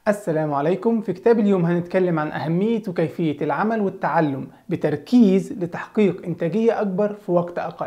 السلام عليكم في كتاب اليوم هنتكلم عن أهمية وكيفية العمل والتعلم بتركيز لتحقيق إنتاجية أكبر في وقت أقل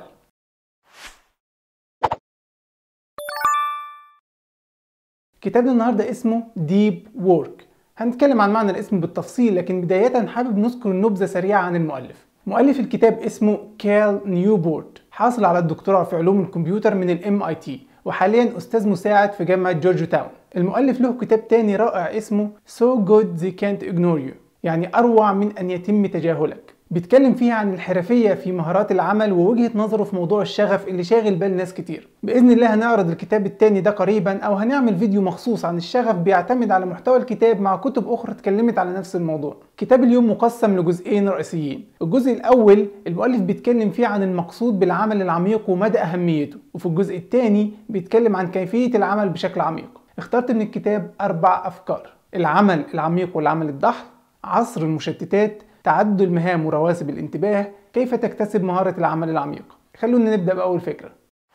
كتابنا النهاردة اسمه Deep Work هنتكلم عن معنى الاسم بالتفصيل لكن بداية حابب نذكر نبذة سريعة عن المؤلف مؤلف الكتاب اسمه كال نيوبورت حاصل على الدكتوراه في علوم الكمبيوتر من الام اي تي وحاليا استاذ مساعد في جامعة جورج تاون المؤلف له كتاب تاني رائع اسمه So Good They Can't Ignore You يعني أروع من أن يتم تجاهلك بيتكلم فيها عن الحرفية في مهارات العمل ووجهة نظره في موضوع الشغف اللي شاغل بال ناس كتير بإذن الله هنعرض الكتاب التاني ده قريبا أو هنعمل فيديو مخصوص عن الشغف بيعتمد على محتوى الكتاب مع كتب أخرى اتكلمت على نفس الموضوع كتاب اليوم مقسم لجزئين رئيسيين الجزء الأول المؤلف بيتكلم فيه عن المقصود بالعمل العميق ومدى أهميته وفي الجزء الثاني بيتكلم عن كيفية العمل بشكل عميق اخترت من الكتاب أربع أفكار العمل العميق والعمل الضحل عصر المشتتات تعدد المهام ورواسب الانتباه كيف تكتسب مهارة العمل العميق خلونا نبدأ بأول فكرة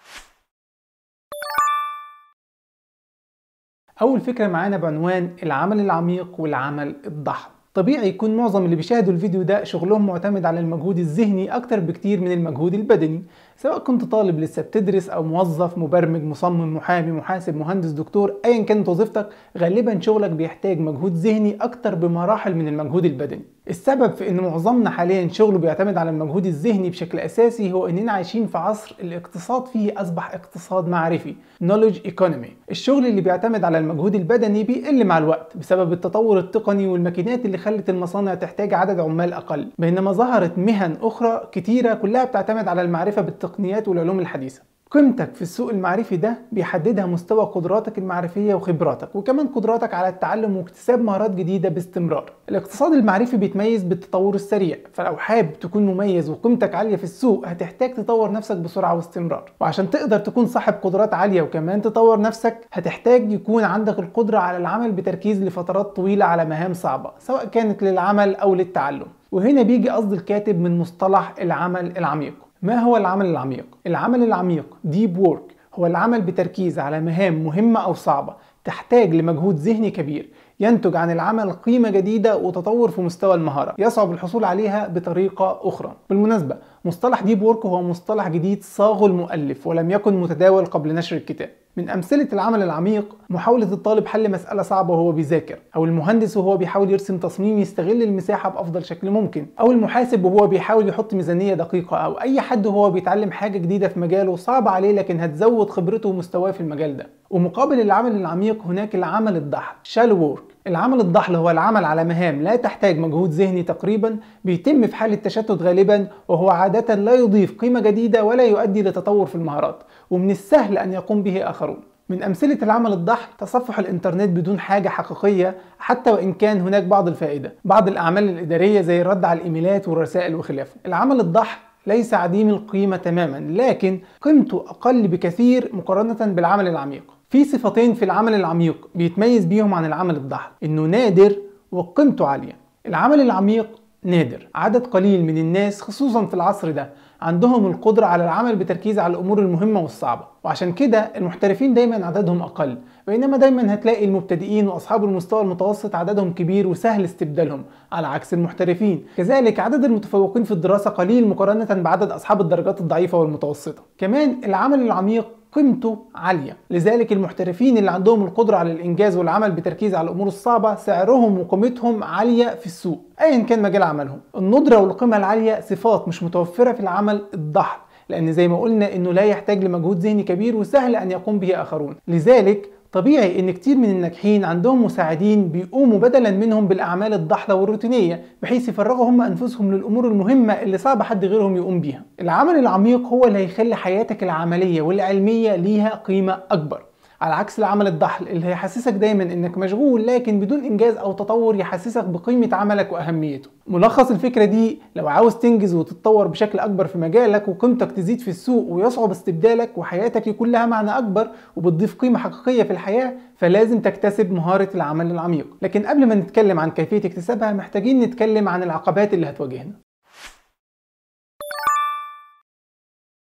أول فكرة معانا بعنوان العمل العميق والعمل الضحل طبيعي يكون معظم اللي بيشاهدوا الفيديو ده شغلهم معتمد على المجهود الذهني أكتر بكتير من المجهود البدني سواء كنت طالب لسه بتدرس أو موظف مبرمج مصمم محامي محاسب مهندس دكتور أيا كانت وظيفتك غالبا شغلك بيحتاج مجهود ذهني أكتر بمراحل من المجهود البدني السبب في ان معظمنا حاليا شغله بيعتمد على المجهود الذهني بشكل اساسي هو اننا عايشين في عصر الاقتصاد فيه اصبح اقتصاد معرفي knowledge economy الشغل اللي بيعتمد على المجهود البدني بيقل مع الوقت بسبب التطور التقني والماكينات اللي خلت المصانع تحتاج عدد عمال اقل بينما ظهرت مهن اخرى كتيره كلها بتعتمد على المعرفه بالتقنيات والعلوم الحديثه قيمتك في السوق المعرفي ده بيحددها مستوى قدراتك المعرفية وخبراتك وكمان قدراتك على التعلم واكتساب مهارات جديدة باستمرار الاقتصاد المعرفي بيتميز بالتطور السريع فلو حابب تكون مميز وقيمتك عالية في السوق هتحتاج تطور نفسك بسرعة واستمرار وعشان تقدر تكون صاحب قدرات عالية وكمان تطور نفسك هتحتاج يكون عندك القدرة على العمل بتركيز لفترات طويلة على مهام صعبة سواء كانت للعمل أو للتعلم وهنا بيجي قصد الكاتب من مصطلح العمل العميق ما هو العمل العميق؟ العمل العميق ديب وورك هو العمل بتركيز على مهام مهمة أو صعبة تحتاج لمجهود ذهني كبير ينتج عن العمل قيمة جديدة وتطور في مستوى المهارة يصعب الحصول عليها بطريقة أخرى بالمناسبة مصطلح ديب وورك هو مصطلح جديد صاغه المؤلف ولم يكن متداول قبل نشر الكتاب من أمثلة العمل العميق محاولة الطالب حل مسألة صعبة وهو بيذاكر أو المهندس وهو بيحاول يرسم تصميم يستغل المساحة بأفضل شكل ممكن أو المحاسب وهو بيحاول يحط ميزانية دقيقة أو أي حد وهو بيتعلم حاجة جديدة في مجاله صعب عليه لكن هتزود خبرته ومستواه في المجال ده ومقابل العمل العميق هناك العمل الضحل shallow وورك العمل الضحل هو العمل على مهام لا تحتاج مجهود ذهني تقريبا بيتم في حالة تشتت غالبا وهو عادة لا يضيف قيمة جديدة ولا يؤدي لتطور في المهارات ومن السهل أن يقوم به آخرون من أمثلة العمل الضحل تصفح الإنترنت بدون حاجة حقيقية حتى وإن كان هناك بعض الفائدة بعض الأعمال الإدارية زي الرد على الإيميلات والرسائل وخلافه العمل الضحل ليس عديم القيمة تماما لكن قيمته أقل بكثير مقارنة بالعمل العميق في صفتين في العمل العميق بيتميز بيهم عن العمل الضحل إنه نادر وقيمته عالية العمل العميق نادر عدد قليل من الناس خصوصا في العصر ده عندهم القدرة على العمل بتركيز على الأمور المهمة والصعبة وعشان كده المحترفين دايما عددهم أقل بينما دايما هتلاقي المبتدئين وأصحاب المستوى المتوسط عددهم كبير وسهل استبدالهم على عكس المحترفين كذلك عدد المتفوقين في الدراسة قليل مقارنة بعدد أصحاب الدرجات الضعيفة والمتوسطة كمان العمل العميق قيمته عالية لذلك المحترفين اللي عندهم القدرة على الإنجاز والعمل بتركيز على الأمور الصعبة سعرهم وقيمتهم عالية في السوق أيا كان مجال عملهم الندرة والقيمة العالية صفات مش متوفرة في العمل الضحل لأن زي ما قلنا إنه لا يحتاج لمجهود ذهني كبير وسهل أن يقوم به آخرون لذلك طبيعي ان كتير من الناجحين عندهم مساعدين بيقوموا بدلا منهم بالاعمال الضحله والروتينيه بحيث يفرغوا هم انفسهم للامور المهمه اللي صعب حد غيرهم يقوم بيها العمل العميق هو اللي هيخلي حياتك العمليه والعلميه ليها قيمه اكبر على عكس العمل الضحل اللي هيحسسك دايما انك مشغول لكن بدون انجاز او تطور يحسسك بقيمه عملك واهميته ملخص الفكره دي لو عاوز تنجز وتتطور بشكل اكبر في مجالك وقيمتك تزيد في السوق ويصعب استبدالك وحياتك يكون لها معنى اكبر وبتضيف قيمه حقيقيه في الحياه فلازم تكتسب مهاره العمل العميق لكن قبل ما نتكلم عن كيفيه اكتسابها محتاجين نتكلم عن العقبات اللي هتواجهنا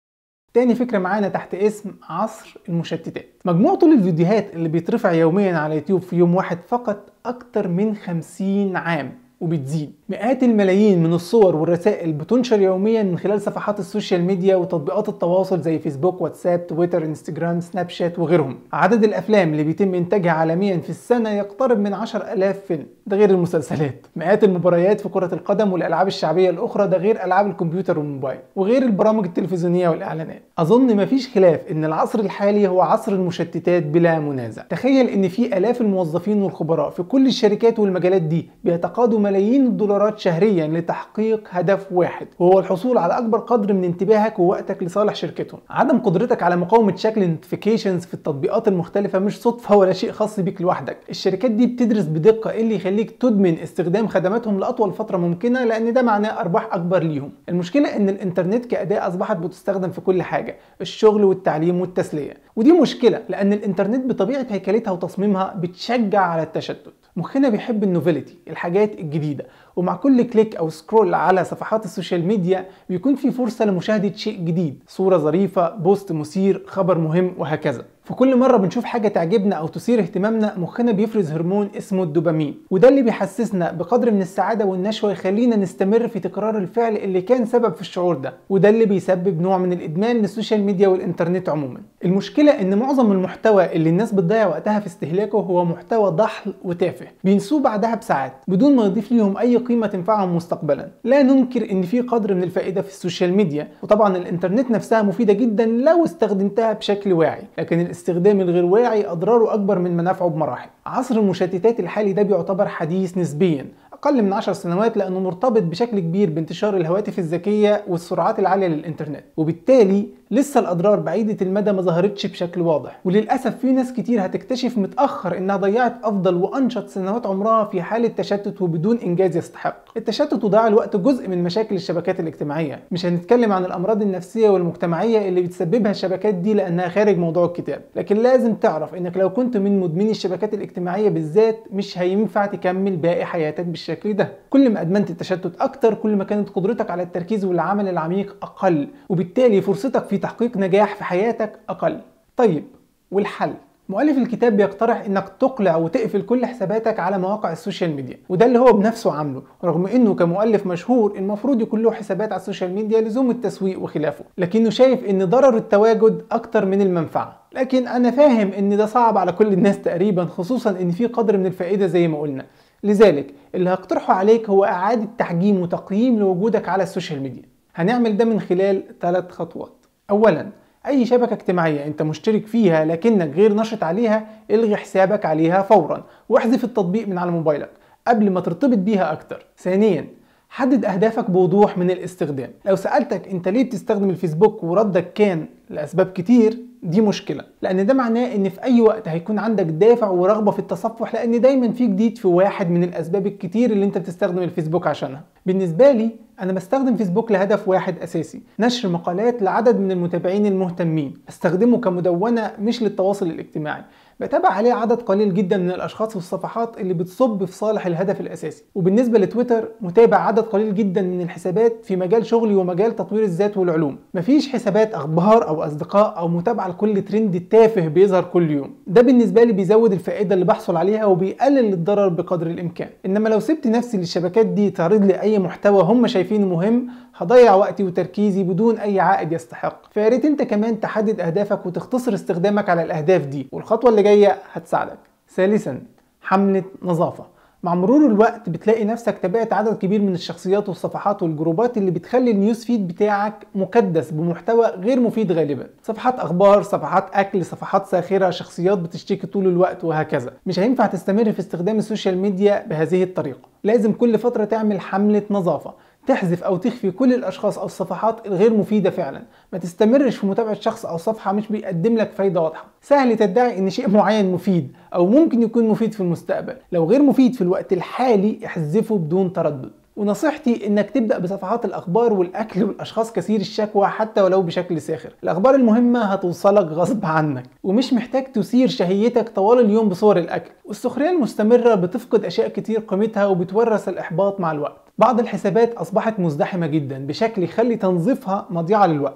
تاني فكرة معانا تحت اسم عصر المشتتات مجموع طول الفيديوهات اللي بيترفع يوميا على يوتيوب في يوم واحد فقط أكتر من 50 عام وبتزيد مئات الملايين من الصور والرسائل بتنشر يوميا من خلال صفحات السوشيال ميديا وتطبيقات التواصل زي فيسبوك واتساب تويتر انستجرام سناب شات وغيرهم عدد الافلام اللي بيتم انتاجها عالميا في السنه يقترب من 10000 فيلم ده غير المسلسلات مئات المباريات في كره القدم والالعاب الشعبيه الاخرى ده غير العاب الكمبيوتر والموبايل وغير البرامج التلفزيونيه والاعلانات اظن مفيش خلاف ان العصر الحالي هو عصر المشتتات بلا منازع تخيل ان في الاف الموظفين والخبراء في كل الشركات والمجالات دي بيتقاضوا ملايين الدولارات شهريا لتحقيق هدف واحد وهو الحصول على اكبر قدر من انتباهك ووقتك لصالح شركتهم عدم قدرتك على مقاومه شكل النوتيفيكيشنز في التطبيقات المختلفه مش صدفه ولا شيء خاص بيك لوحدك الشركات دي بتدرس بدقه ايه اللي يخليك تدمن استخدام خدماتهم لاطول فتره ممكنه لان ده معناه ارباح اكبر ليهم المشكله ان الانترنت كاداه اصبحت بتستخدم في كل حاجه الشغل والتعليم والتسليه ودي مشكله لان الانترنت بطبيعه هيكلتها وتصميمها بتشجع على التشتت مخنا بيحب النوفيليتي الحاجات الجديده ومع كل كليك او سكرول على صفحات السوشيال ميديا بيكون في فرصه لمشاهده شيء جديد صوره ظريفه بوست مثير خبر مهم وهكذا في كل مرة بنشوف حاجة تعجبنا أو تثير اهتمامنا مخنا بيفرز هرمون اسمه الدوبامين وده اللي بيحسسنا بقدر من السعادة والنشوة يخلينا نستمر في تكرار الفعل اللي كان سبب في الشعور ده وده اللي بيسبب نوع من الإدمان للسوشيال ميديا والإنترنت عموما المشكلة إن معظم المحتوى اللي الناس بتضيع وقتها في استهلاكه هو محتوى ضحل وتافه بينسوه بعدها بساعات بدون ما يضيف ليهم أي قيمة تنفعهم مستقبلا لا ننكر إن في قدر من الفائدة في السوشيال ميديا وطبعا الإنترنت نفسها مفيدة جدا لو استخدمتها بشكل واعي لكن الاستخدام الغير واعي اضراره اكبر من منافعه بمراحل عصر المشتتات الحالي ده بيعتبر حديث نسبيا اقل من 10 سنوات لانه مرتبط بشكل كبير بانتشار الهواتف الذكيه والسرعات العاليه للانترنت وبالتالي لسه الاضرار بعيده المدى ما ظهرتش بشكل واضح وللاسف في ناس كتير هتكتشف متاخر انها ضيعت افضل وانشط سنوات عمرها في حاله تشتت وبدون انجاز يستحق التشتت وضياع الوقت جزء من مشاكل الشبكات الاجتماعيه مش هنتكلم عن الامراض النفسيه والمجتمعيه اللي بتسببها الشبكات دي لانها خارج موضوع الكتاب لكن لازم تعرف انك لو كنت من مدمني الشبكات الاجتماعيه بالذات مش هينفع تكمل باقي حياتك بالشكل ده كل ما ادمنت التشتت اكتر كل ما كانت قدرتك على التركيز والعمل العميق اقل وبالتالي فرصتك في تحقيق نجاح في حياتك اقل طيب والحل مؤلف الكتاب بيقترح انك تقلع وتقفل كل حساباتك على مواقع السوشيال ميديا وده اللي هو بنفسه عامله رغم انه كمؤلف مشهور المفروض يكون له حسابات على السوشيال ميديا لزوم التسويق وخلافه لكنه شايف ان ضرر التواجد اكتر من المنفعه لكن انا فاهم ان ده صعب على كل الناس تقريبا خصوصا ان في قدر من الفائده زي ما قلنا لذلك اللي هقترحه عليك هو اعاده تحجيم وتقييم لوجودك على السوشيال ميديا هنعمل ده من خلال ثلاث خطوات اولا اي شبكه اجتماعيه انت مشترك فيها لكنك غير نشط عليها الغي حسابك عليها فورا واحذف التطبيق من على موبايلك قبل ما ترتبط بيها اكتر ثانيا حدد اهدافك بوضوح من الاستخدام لو سالتك انت ليه بتستخدم الفيسبوك وردك كان لاسباب كتير دي مشكله لان ده معناه ان في اي وقت هيكون عندك دافع ورغبه في التصفح لان دايما في جديد في واحد من الاسباب الكتير اللي انت بتستخدم الفيسبوك عشانها بالنسبه لي انا بستخدم فيسبوك لهدف واحد اساسي نشر مقالات لعدد من المتابعين المهتمين استخدمه كمدونه مش للتواصل الاجتماعي بتابع عليه عدد قليل جدا من الاشخاص والصفحات اللي بتصب في صالح الهدف الاساسي وبالنسبه لتويتر متابع عدد قليل جدا من الحسابات في مجال شغلي ومجال تطوير الذات والعلوم مفيش حسابات اخبار او اصدقاء او متابعه لكل ترند تافه بيظهر كل يوم ده بالنسبه لي بيزود الفائده اللي بحصل عليها وبيقلل الضرر بقدر الامكان انما لو سبت نفسي للشبكات دي تعرض لي اي محتوى هم شايفينه مهم هضيع وقتي وتركيزي بدون اي عائد يستحق فيا ريت انت كمان تحدد اهدافك وتختصر استخدامك على الاهداف دي والخطوه اللي جايه هتساعدك ثالثا حمله نظافه مع مرور الوقت بتلاقي نفسك تابعت عدد كبير من الشخصيات والصفحات والجروبات اللي بتخلي النيوز فيد بتاعك مكدس بمحتوى غير مفيد غالبا صفحات اخبار صفحات اكل صفحات ساخره شخصيات بتشتكي طول الوقت وهكذا مش هينفع تستمر في استخدام السوشيال ميديا بهذه الطريقه لازم كل فتره تعمل حمله نظافه تحذف او تخفي كل الاشخاص او الصفحات الغير مفيده فعلا ما تستمرش في متابعه شخص او صفحه مش بيقدم لك فايده واضحه سهل تدعي ان شيء معين مفيد او ممكن يكون مفيد في المستقبل لو غير مفيد في الوقت الحالي احذفه بدون تردد ونصيحتي انك تبدا بصفحات الاخبار والاكل والاشخاص كثير الشكوى حتى ولو بشكل ساخر الاخبار المهمه هتوصلك غصب عنك ومش محتاج تثير شهيتك طوال اليوم بصور الاكل والسخريه المستمره بتفقد اشياء كتير قيمتها وبتورث الاحباط مع الوقت بعض الحسابات اصبحت مزدحمه جدا بشكل يخلي تنظيفها مضيعه للوقت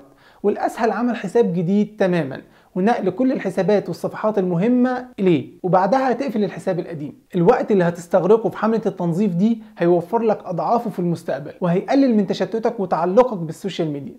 والاسهل عمل حساب جديد تماما ونقل كل الحسابات والصفحات المهمة إليه وبعدها هتقفل الحساب القديم الوقت اللي هتستغرقه في حملة التنظيف دي هيوفر لك أضعافه في المستقبل وهيقلل من تشتتك وتعلقك بالسوشيال ميديا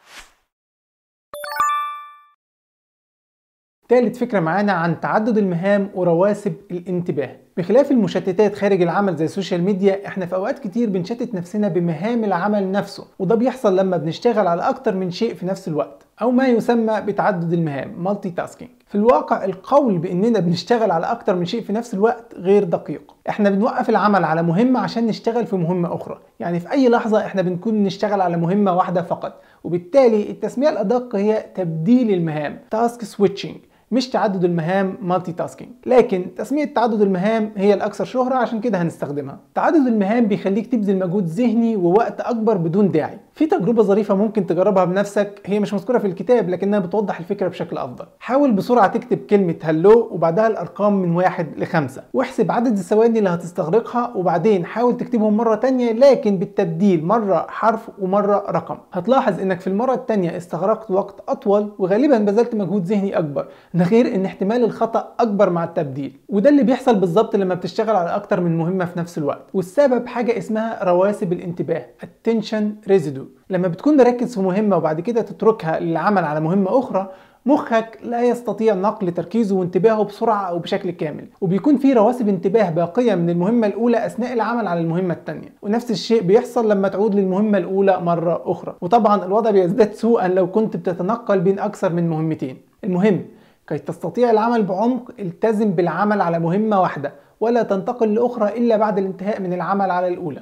تالت فكرة معانا عن تعدد المهام ورواسب الانتباه بخلاف المشتتات خارج العمل زي السوشيال ميديا احنا في اوقات كتير بنشتت نفسنا بمهام العمل نفسه وده بيحصل لما بنشتغل على اكتر من شيء في نفس الوقت او ما يسمى بتعدد المهام مالتي تاسكينج في الواقع القول باننا بنشتغل على اكتر من شيء في نفس الوقت غير دقيق احنا بنوقف العمل على مهمة عشان نشتغل في مهمة اخرى يعني في اي لحظة احنا بنكون نشتغل على مهمة واحدة فقط وبالتالي التسمية الادق هي تبديل المهام تاسك سويتشنج مش تعدد المهام مالتي تاسكينج لكن تسمية تعدد المهام هي الأكثر شهرة عشان كده هنستخدمها تعدد المهام بيخليك تبذل مجهود ذهني ووقت أكبر بدون داعي في تجربة ظريفة ممكن تجربها بنفسك هي مش مذكورة في الكتاب لكنها بتوضح الفكرة بشكل أفضل حاول بسرعة تكتب كلمة هلو وبعدها الأرقام من واحد لخمسة واحسب عدد الثواني اللي هتستغرقها وبعدين حاول تكتبهم مرة تانية لكن بالتبديل مرة حرف ومرة رقم هتلاحظ انك في المرة التانية استغرقت وقت أطول وغالبا بذلت مجهود ذهني أكبر ده غير ان احتمال الخطأ أكبر مع التبديل وده اللي بيحصل بالظبط لما بتشتغل على أكتر من مهمة في نفس الوقت والسبب حاجة اسمها رواسب الانتباه attention residue لما بتكون مركز في مهمة وبعد كده تتركها للعمل على مهمة أخرى مخك لا يستطيع نقل تركيزه وانتباهه بسرعة أو بشكل كامل وبيكون في رواسب انتباه باقية من المهمة الأولى أثناء العمل على المهمة الثانية ونفس الشيء بيحصل لما تعود للمهمة الأولى مرة أخرى وطبعا الوضع بيزداد سوءا لو كنت بتتنقل بين أكثر من مهمتين المهم كي تستطيع العمل بعمق التزم بالعمل على مهمة واحدة ولا تنتقل لأخرى إلا بعد الانتهاء من العمل على الأولى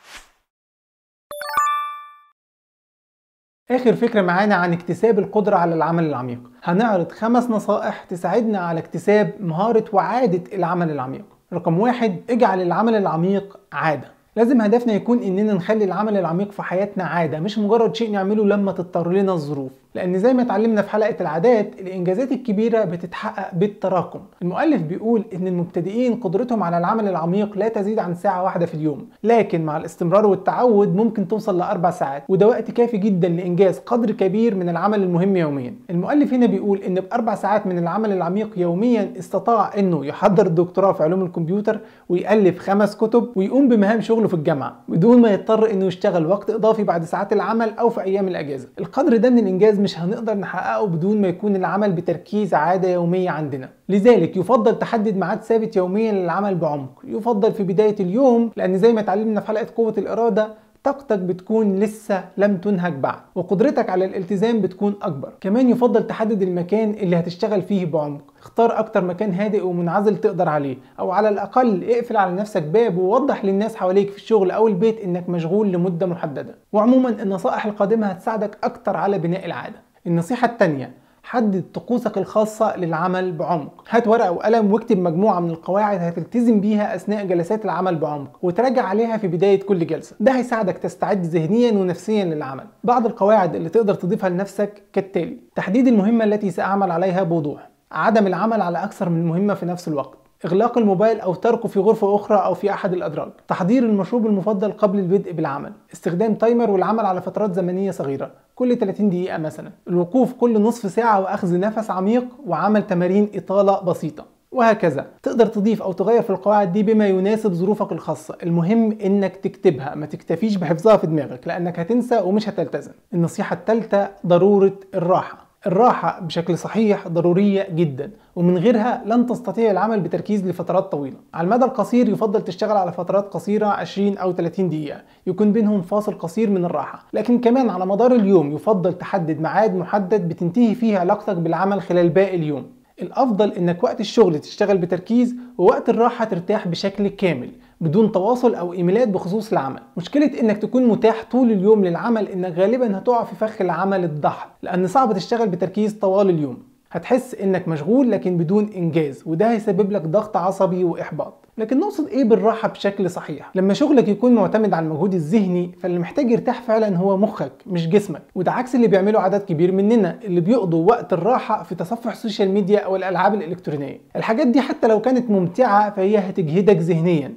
آخر فكرة معانا عن اكتساب القدرة على العمل العميق هنعرض خمس نصائح تساعدنا على اكتساب مهارة وعادة العمل العميق رقم واحد اجعل العمل العميق عادة لازم هدفنا يكون اننا نخلي العمل العميق في حياتنا عادة مش مجرد شيء نعمله لما تضطر لنا الظروف لان زي ما اتعلمنا في حلقة العادات الانجازات الكبيرة بتتحقق بالتراكم المؤلف بيقول ان المبتدئين قدرتهم على العمل العميق لا تزيد عن ساعة واحدة في اليوم لكن مع الاستمرار والتعود ممكن توصل لاربع ساعات وده وقت كافي جدا لانجاز قدر كبير من العمل المهم يوميا المؤلف هنا بيقول ان باربع ساعات من العمل العميق يوميا استطاع انه يحضر الدكتوراه في علوم الكمبيوتر ويألف خمس كتب ويقوم بمهام شغله في الجامعة بدون ما يضطر انه يشتغل وقت اضافي بعد ساعات العمل او في ايام الاجازة القدر ده من الانجاز مش هنقدر نحققه بدون ما يكون العمل بتركيز عادة يومية عندنا لذلك يفضل تحدد ميعاد ثابت يوميا للعمل بعمق يفضل في بداية اليوم لأن زي ما اتعلمنا في حلقة قوة الإرادة طاقتك بتكون لسه لم تنهك بعد وقدرتك على الالتزام بتكون اكبر كمان يفضل تحدد المكان اللي هتشتغل فيه بعمق اختار اكتر مكان هادئ ومنعزل تقدر عليه او على الاقل اقفل على نفسك باب ووضح للناس حواليك في الشغل او البيت انك مشغول لمده محدده وعموما النصائح القادمه هتساعدك اكتر على بناء العاده النصيحه الثانيه حدد طقوسك الخاصة للعمل بعمق هات ورقة وقلم واكتب مجموعة من القواعد هتلتزم بيها أثناء جلسات العمل بعمق وتراجع عليها في بداية كل جلسة ده هيساعدك تستعد ذهنيا ونفسيا للعمل بعض القواعد اللي تقدر تضيفها لنفسك كالتالي تحديد المهمة التي سأعمل عليها بوضوح عدم العمل على أكثر من مهمة في نفس الوقت إغلاق الموبايل أو تركه في غرفة أخرى أو في أحد الأدراج تحضير المشروب المفضل قبل البدء بالعمل استخدام تايمر والعمل على فترات زمنية صغيرة كل 30 دقيقة مثلا الوقوف كل نصف ساعة وأخذ نفس عميق وعمل تمارين إطالة بسيطة وهكذا تقدر تضيف او تغير في القواعد دي بما يناسب ظروفك الخاصة المهم انك تكتبها ما تكتفيش بحفظها في دماغك لانك هتنسى ومش هتلتزم النصيحة الثالثة ضرورة الراحة الراحة بشكل صحيح ضرورية جدا ومن غيرها لن تستطيع العمل بتركيز لفترات طويلة على المدى القصير يفضل تشتغل على فترات قصيرة 20 أو 30 دقيقة يكون بينهم فاصل قصير من الراحة لكن كمان على مدار اليوم يفضل تحدد ميعاد محدد بتنتهي فيه علاقتك بالعمل خلال باقي اليوم الافضل انك وقت الشغل تشتغل بتركيز ووقت الراحه ترتاح بشكل كامل بدون تواصل او ايميلات بخصوص العمل مشكله انك تكون متاح طول اليوم للعمل انك غالبا هتقع في فخ العمل الضحل لان صعب تشتغل بتركيز طوال اليوم هتحس انك مشغول لكن بدون انجاز وده هيسبب لك ضغط عصبي واحباط لكن نقصد ايه بالراحه بشكل صحيح لما شغلك يكون معتمد على المجهود الذهني فاللي محتاج يرتاح فعلا هو مخك مش جسمك وده عكس اللي بيعمله عدد كبير مننا اللي بيقضوا وقت الراحه في تصفح السوشيال ميديا او الالعاب الالكترونيه الحاجات دي حتى لو كانت ممتعه فهي هتجهدك ذهنيا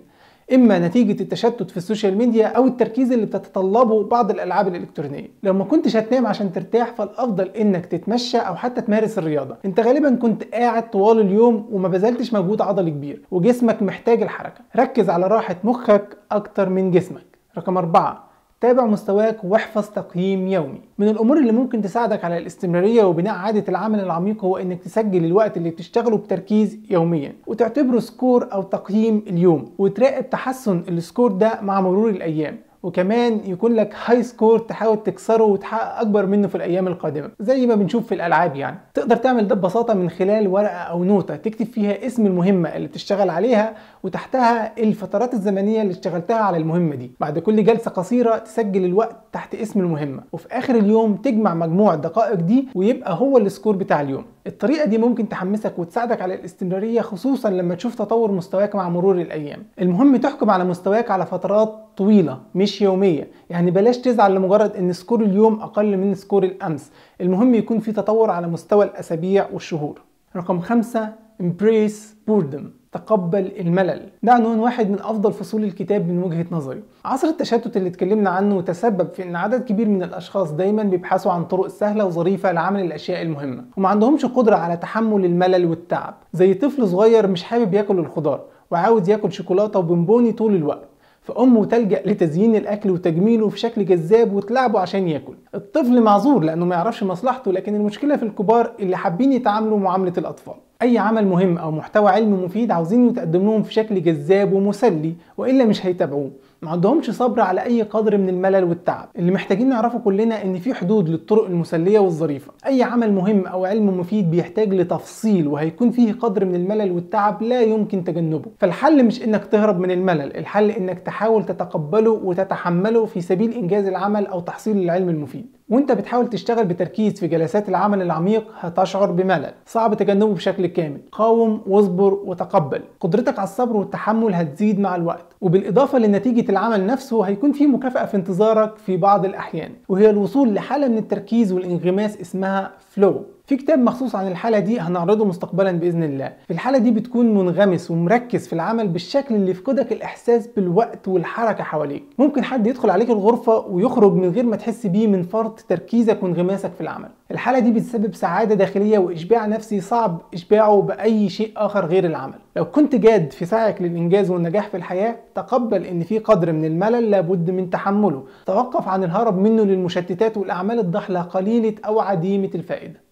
اما نتيجه التشتت في السوشيال ميديا او التركيز اللي بتتطلبه بعض الالعاب الالكترونيه لو ما كنتش هتنام عشان ترتاح فالافضل انك تتمشى او حتى تمارس الرياضه انت غالبا كنت قاعد طوال اليوم وما بذلتش مجهود عضلي كبير وجسمك محتاج الحركه ركز على راحه مخك اكتر من جسمك رقم أربعة تابع مستواك واحفظ تقييم يومي من الامور اللي ممكن تساعدك على الاستمراريه وبناء عاده العمل العميق هو انك تسجل الوقت اللي بتشتغله بتركيز يوميا وتعتبره سكور او تقييم اليوم وتراقب تحسن السكور ده مع مرور الايام وكمان يكون لك هاي سكور تحاول تكسره وتحقق اكبر منه في الايام القادمه زي ما بنشوف في الالعاب يعني تقدر تعمل ده ببساطه من خلال ورقه او نوته تكتب فيها اسم المهمه اللي بتشتغل عليها وتحتها الفترات الزمنيه اللي اشتغلتها على المهمه دي بعد كل جلسه قصيره تسجل الوقت تحت اسم المهمه وفي اخر اليوم تجمع مجموع الدقائق دي ويبقى هو السكور بتاع اليوم الطريقه دي ممكن تحمسك وتساعدك على الاستمراريه خصوصا لما تشوف تطور مستواك مع مرور الايام المهم تحكم على مستواك على فترات طويله مش يوميه يعني بلاش تزعل لمجرد ان سكور اليوم اقل من سكور الامس المهم يكون في تطور على مستوى الاسابيع والشهور رقم خمسة embrace boredom تقبل الملل ده عنوان واحد من افضل فصول الكتاب من وجهه نظري عصر التشتت اللي اتكلمنا عنه تسبب في ان عدد كبير من الاشخاص دايما بيبحثوا عن طرق سهله وظريفه لعمل الاشياء المهمه وما عندهمش قدره على تحمل الملل والتعب زي طفل صغير مش حابب ياكل الخضار وعاوز ياكل شوكولاته وبونبوني طول الوقت فامه تلجا لتزيين الاكل وتجميله في شكل جذاب وتلعبه عشان ياكل الطفل معذور لانه ما يعرفش مصلحته لكن المشكله في الكبار اللي حابين يتعاملوا معامله الاطفال اي عمل مهم او محتوى علمي مفيد عاوزين يتقدم لهم في شكل جذاب ومسلي والا مش هيتابعوه ما عندهمش صبر على اي قدر من الملل والتعب اللي محتاجين نعرفه كلنا ان في حدود للطرق المسليه والظريفه اي عمل مهم او علم مفيد بيحتاج لتفصيل وهيكون فيه قدر من الملل والتعب لا يمكن تجنبه فالحل مش انك تهرب من الملل الحل انك تحاول تتقبله وتتحمله في سبيل انجاز العمل او تحصيل العلم المفيد وانت بتحاول تشتغل بتركيز في جلسات العمل العميق هتشعر بملل صعب تجنبه بشكل كامل قاوم واصبر وتقبل قدرتك على الصبر والتحمل هتزيد مع الوقت وبالاضافه لنتيجه العمل نفسه هيكون في مكافاه في انتظارك في بعض الاحيان وهي الوصول لحاله من التركيز والانغماس اسمها فلو في كتاب مخصوص عن الحالة دي هنعرضه مستقبلا بإذن الله في الحالة دي بتكون منغمس ومركز في العمل بالشكل اللي يفقدك الإحساس بالوقت والحركة حواليك ممكن حد يدخل عليك الغرفة ويخرج من غير ما تحس بيه من فرط تركيزك وانغماسك في العمل الحالة دي بتسبب سعادة داخلية وإشباع نفسي صعب إشباعه بأي شيء آخر غير العمل لو كنت جاد في سعيك للإنجاز والنجاح في الحياة تقبل إن في قدر من الملل لابد من تحمله توقف عن الهرب منه للمشتتات والأعمال الضحلة قليلة أو عديمة الفائدة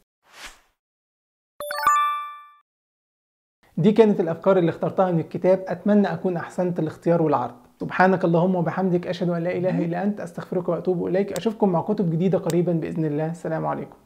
دي كانت الافكار اللي اخترتها من الكتاب اتمنى اكون احسنت الاختيار والعرض سبحانك اللهم وبحمدك اشهد ان لا اله الا انت استغفرك واتوب اليك اشوفكم مع كتب جديده قريبا باذن الله السلام عليكم